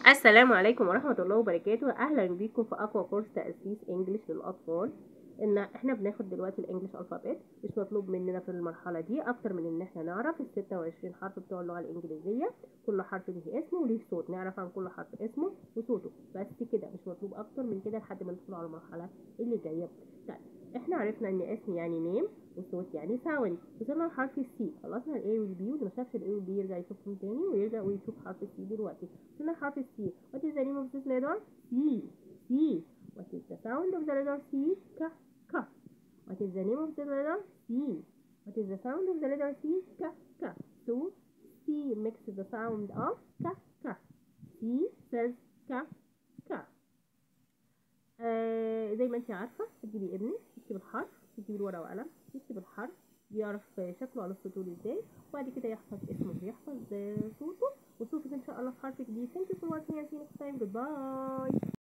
السلام عليكم ورحمة الله وبركاته أهلا بيكم في أقوى كورس تأسيس إنجليش للأطفال إن إحنا بناخد دلوقتي الإنجليش ألفابet مش مطلوب مننا في المرحلة دي أكتر من إن إحنا نعرف ال 26 حرف بتوع اللغة الإنجليزية كل حرف ليه اسمه وليه صوت نعرف عن كل حرف اسمه وصوته بس كده مش مطلوب أكتر من كده لحد ما ندخل على المرحلة اللي جاية طيب إحنا عرفنا إن اسم يعني نيم وصوت يعني ساوند وصلنا لحرف السي خلصنا الاي والبي واللي ما شافش الاي والبي يرجع يشوفهم تاني ويرجع ويشوف حرف السي دلوقتي وصلنا لحرف السي what is the name of this letter C C what is the sound of the letter C ك ك what is the name of the letter C what is the sound of the letter C ك ك so C makes the sound of ك ك C says ك ك آه زي ما انت عارفه تجيبي ابنك تكتب الحرف تجيبي ورقه وقلم يكتب الحرف يعرف شكله على السطور ازاي وبعد كده يحفظ اسمه ويحفظ صوته وشوفك ان شاء الله في حرف جديد thank you for watching and see you next time goodbye